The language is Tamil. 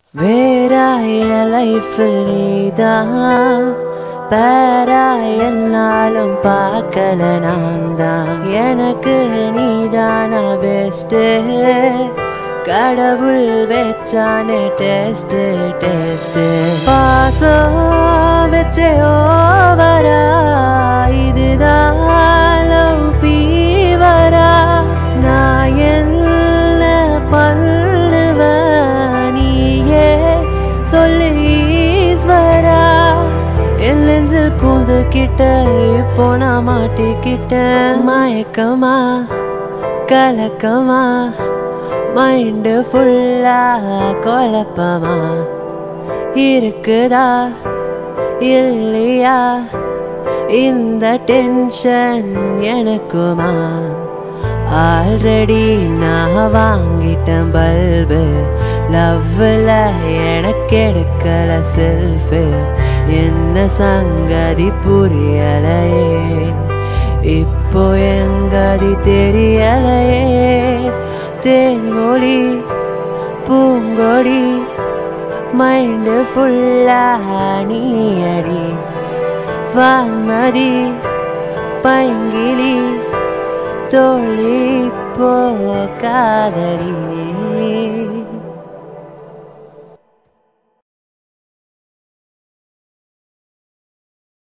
வேறாய லைஃபில் நீதான் பேரா என்னாலும் பார்க்கல நான் தான் எனக்கு நீதானா பெஸ்ட்டு கடவுள் வச்சானே டெஸ்ட் டெஸ்ட் பாசம் வச்சே ஓவரா இதுதான் லவ் ஃபீவரா நான் என்ன பண்ணுவேன் நீயே சொல்லு ஈஸ்வரா என் நெஞ்சில் பூந்துக்கிட்ட இப்போ நான் மாட்டிக்கிட்டேன் மயக்கமா கலக்கமா மைண்டு ஃபுல்லா குழப்பமா இருக்குதா இல்லையா இந்த டென்ஷன் எனக்குமா ஆல்ரெடி நான் வாங்கிட்டேன் பல்பு லவ்வில் எனக்கு எடுக்கல செல்ஃபு என்ன சங்கதி புரியலையே இப்போ எங்கதி தெரியலையே தேன்மொழி பூங்கொடி மைண்டு ஃபுல்லா நீயடி வான்மதி பைங்கிலி தோழி போ காதலி